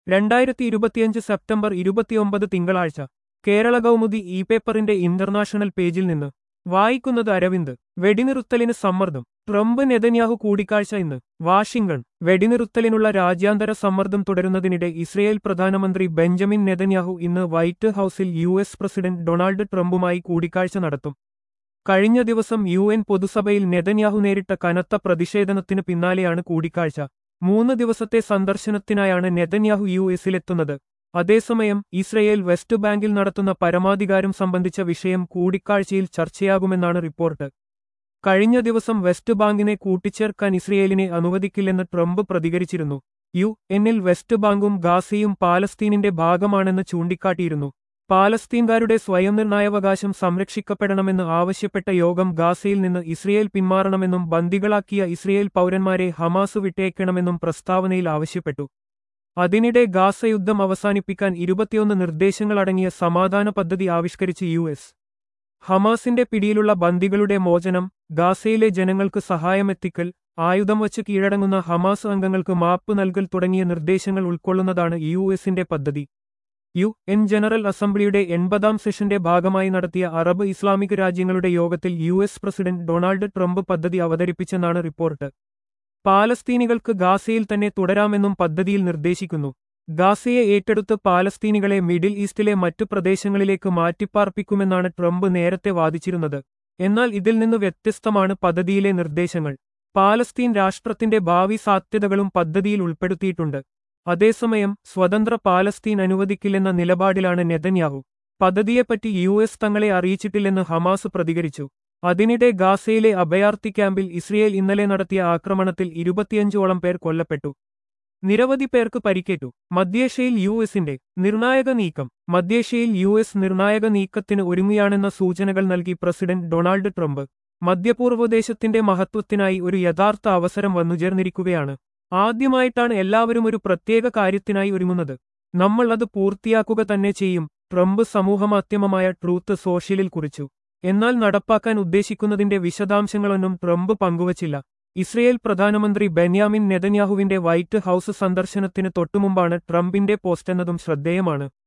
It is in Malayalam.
രണ്ടായിരത്തി ഇരുപത്തിയഞ്ച് സെപ്റ്റംബർ ഇരുപത്തിയൊമ്പത് തിങ്കളാഴ്ച കേരള കൗമുദി ഇ പേപ്പറിന്റെ ഇന്റർനാഷണൽ പേജിൽ നിന്ന് വായിക്കുന്നത് അരവിന്ദ് വെടിനിറുത്തലിന് സമ്മർദ്ദം ട്രംപ് നെതന്യാഹു കൂടിക്കാഴ്ച ഇന്ന് വാഷിംഗ്ടൺ വെടിനിറുത്തലിനുള്ള രാജ്യാന്തര സമ്മർദ്ദം തുടരുന്നതിനിടെ ഇസ്രയേൽ പ്രധാനമന്ത്രി ബെഞ്ചമിൻ നെതന്യാഹു ഇന്ന് വൈറ്റ് ഹൌസിൽ യു എസ് പ്രസിഡന്റ് ഡൊണാൾഡ് ട്രംപുമായി കൂടിക്കാഴ്ച നടത്തും കഴിഞ്ഞ ദിവസം യു എൻ പൊതുസഭയിൽ നെതന്യാഹു നേരിട്ട കനത്ത പ്രതിഷേധനത്തിന് പിന്നാലെയാണ് കൂടിക്കാഴ്ച മൂന്ന് ദിവസത്തെ സന്ദർശനത്തിനായാണ് നെതന്യാഹു യു എസിലെത്തുന്നത് അതേസമയം ഇസ്രയേൽ വെസ്റ്റ് ബാങ്കിൽ നടത്തുന്ന പരമാധികാരം സംബന്ധിച്ച വിഷയം കൂടിക്കാഴ്ചയിൽ ചർച്ചയാകുമെന്നാണ് റിപ്പോർട്ട് കഴിഞ്ഞ ദിവസം വെസ്റ്റ് ബാങ്കിനെ കൂട്ടിച്ചേർക്കാൻ ഇസ്രയേലിനെ അനുവദിക്കില്ലെന്ന് ട്രംപ് പ്രതികരിച്ചിരുന്നു യു എന്നിൽ വെസ്റ്റ് ബാങ്കും ഗാസയും പാലസ്തീനിന്റെ ഭാഗമാണെന്ന് ചൂണ്ടിക്കാട്ടിയിരുന്നു പാലസ്തീൻകാരുടെ സ്വയം നിർണായാവകാശം സംരക്ഷിക്കപ്പെടണമെന്ന് ആവശ്യപ്പെട്ട യോഗം ഗാസയിൽ നിന്ന് ഇസ്രയേൽ പിന്മാറണമെന്നും ബന്ദികളാക്കിയ ഇസ്രയേൽ പൗരന്മാരെ ഹമാസ് വിട്ടേക്കണമെന്നും പ്രസ്താവനയിൽ ആവശ്യപ്പെട്ടു അതിനിടെ ഗാസ യുദ്ധം അവസാനിപ്പിക്കാൻ ഇരുപത്തിയൊന്ന് നിർദ്ദേശങ്ങളടങ്ങിയ സമാധാന പദ്ധതി ആവിഷ്കരിച്ച് യു എസ് ഹമാസിന്റെ പിടിയിലുള്ള ബന്ദികളുടെ മോചനം ഗാസയിലെ ജനങ്ങൾക്ക് സഹായമെത്തിക്കൽ ആയുധം വച്ച് കീഴടങ്ങുന്ന ഹമാസ് അംഗങ്ങൾക്ക് മാപ്പ് നൽകൽ തുടങ്ങിയ നിർദ്ദേശങ്ങൾ ഉൾക്കൊള്ളുന്നതാണ് യു എസിന്റെ പദ്ധതി യു എൻ ജനറൽ അസംബ്ലിയുടെ എൺപതാം സെഷന്റെ ഭാഗമായി നടത്തിയ അറബ് ഇസ്ലാമിക് രാജ്യങ്ങളുടെ യോഗത്തിൽ U S president Donald Trump പദ്ധതി അവതരിപ്പിച്ചെന്നാണ് റിപ്പോർട്ട് പാലസ്തീനികൾക്ക് ഗാസയിൽ തന്നെ തുടരാമെന്നും പദ്ധതിയിൽ നിർദ്ദേശിക്കുന്നു ഗാസയെ ഏറ്റെടുത്ത് പാലസ്തീനികളെ മിഡിൽ ഈസ്റ്റിലെ മറ്റു പ്രദേശങ്ങളിലേക്ക് മാറ്റിപ്പാർപ്പിക്കുമെന്നാണ് ട്രംപ് നേരത്തെ വാദിച്ചിരുന്നത് എന്നാൽ ഇതിൽ നിന്ന് വ്യത്യസ്തമാണ് പദ്ധതിയിലെ നിർദ്ദേശങ്ങൾ പാലസ്തീൻ രാഷ്ട്രത്തിന്റെ ഭാവി സാധ്യതകളും പദ്ധതിയിൽ ഉൾപ്പെടുത്തിയിട്ടുണ്ട് അതേസമയം സ്വതന്ത്ര പാലസ്തീൻ അനുവദിക്കില്ലെന്ന നിലപാടിലാണ് നെതന്യാഹു പദ്ധതിയെപ്പറ്റി യു എസ് തങ്ങളെ അറിയിച്ചിട്ടില്ലെന്ന് ഹമാസ് പ്രതികരിച്ചു അതിനിടെ ഗാസയിലെ അഭയാർത്ഥി ക്യാമ്പിൽ ഇസ്രയേൽ ഇന്നലെ നടത്തിയ ആക്രമണത്തിൽ ഇരുപത്തിയഞ്ചോളം പേർ കൊല്ലപ്പെട്ടു നിരവധി പേർക്ക് പരിക്കേറ്റു മധ്യേഷ്യയിൽ യു എസിന്റെ നിർണായക നീക്കം മധ്യേഷ്യയിൽ യു എസ് നിർണായക നീക്കത്തിന് ഒരുങ്ങിയാണെന്ന സൂചനകൾ നൽകി പ്രസിഡന്റ് ഡൊണാൾഡ് ട്രംപ് മധ്യപൂർവ്വദേശത്തിന്റെ മഹത്വത്തിനായി ഒരു യഥാർത്ഥ അവസരം വന്നുചേർന്നിരിക്കുകയാണ് ആദ്യമായിട്ടാണ് എല്ലാവരും ഒരു പ്രത്യേക കാര്യത്തിനായി ഒരുങ്ങുന്നത് നമ്മൾ അത് പൂർത്തിയാക്കുക തന്നെ ചെയ്യും ട്രംപ് സമൂഹമാധ്യമമായ ട്രൂത്ത് സോഷ്യലിൽ കുറിച്ചു എന്നാൽ നടപ്പാക്കാൻ ഉദ്ദേശിക്കുന്നതിന്റെ വിശദാംശങ്ങളൊന്നും ട്രംപ് പങ്കുവച്ചില്ല ഇസ്രയേൽ പ്രധാനമന്ത്രി ബെന്യാമിൻ നെതന്യാഹുവിന്റെ വൈറ്റ് ഹൌസ് സന്ദർശനത്തിന് തൊട്ടുമുമ്പാണ് ട്രംപിന്റെ പോസ്റ്റെന്നതും ശ്രദ്ധേയമാണ്